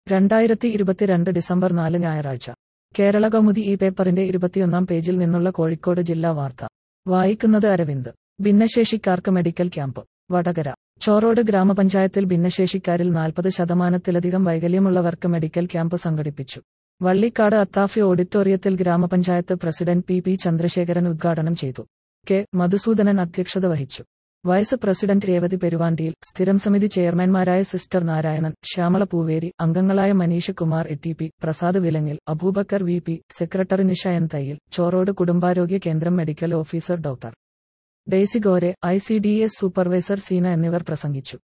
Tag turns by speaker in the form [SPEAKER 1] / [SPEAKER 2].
[SPEAKER 1] രണ്ടായിരത്തി ഇരുപത്തിരണ്ട് ഡിസംബർ നാല് ഞായറാഴ്ച കേരള കൗമുദി ഈ പേപ്പറിന്റെ ഇരുപത്തിയൊന്നാം പേജിൽ നിന്നുള്ള കോഴിക്കോട് ജില്ലാ വാർത്ത വായിക്കുന്നത് അരവിന്ദ് ഭിന്നശേഷിക്കാർക്ക് മെഡിക്കൽ ക്യാമ്പ് വടകര ചോറോട് ഗ്രാമപഞ്ചായത്തിൽ ഭിന്നശേഷിക്കാരിൽ നാൽപ്പത് ശതമാനത്തിലധികം വൈകല്യമുള്ളവർക്ക് മെഡിക്കൽ ക്യാമ്പ് സംഘടിപ്പിച്ചു വള്ളിക്കാട് അത്താഫി ഓഡിറ്റോറിയത്തിൽ ഗ്രാമപഞ്ചായത്ത് പ്രസിഡന്റ് പി പി ചന്ദ്രശേഖരൻ ഉദ്ഘാടനം ചെയ്തു കെ മധുസൂദനൻ അധ്യക്ഷത വഹിച്ചു വൈസ് പ്രസിഡന്റ് രേവതി പെരുവാണ്ടിയിൽ സ്ഥിരം സമിതി ചെയർമാൻമാരായ സിസ്റ്റർ നാരായണൻ ശ്യാമള പൂവേരി അംഗങ്ങളായ Manish Kumar A T P Prasad Vilangil Abubacker V P secretary Nisha N Thayyil Chorode കുടുംബാരോഗ്യ കേന്ദ്രം medical officer doctor Daisy Gore I C D S supervisor Seena എന്നിവർ പ്രസംഗിച്ചു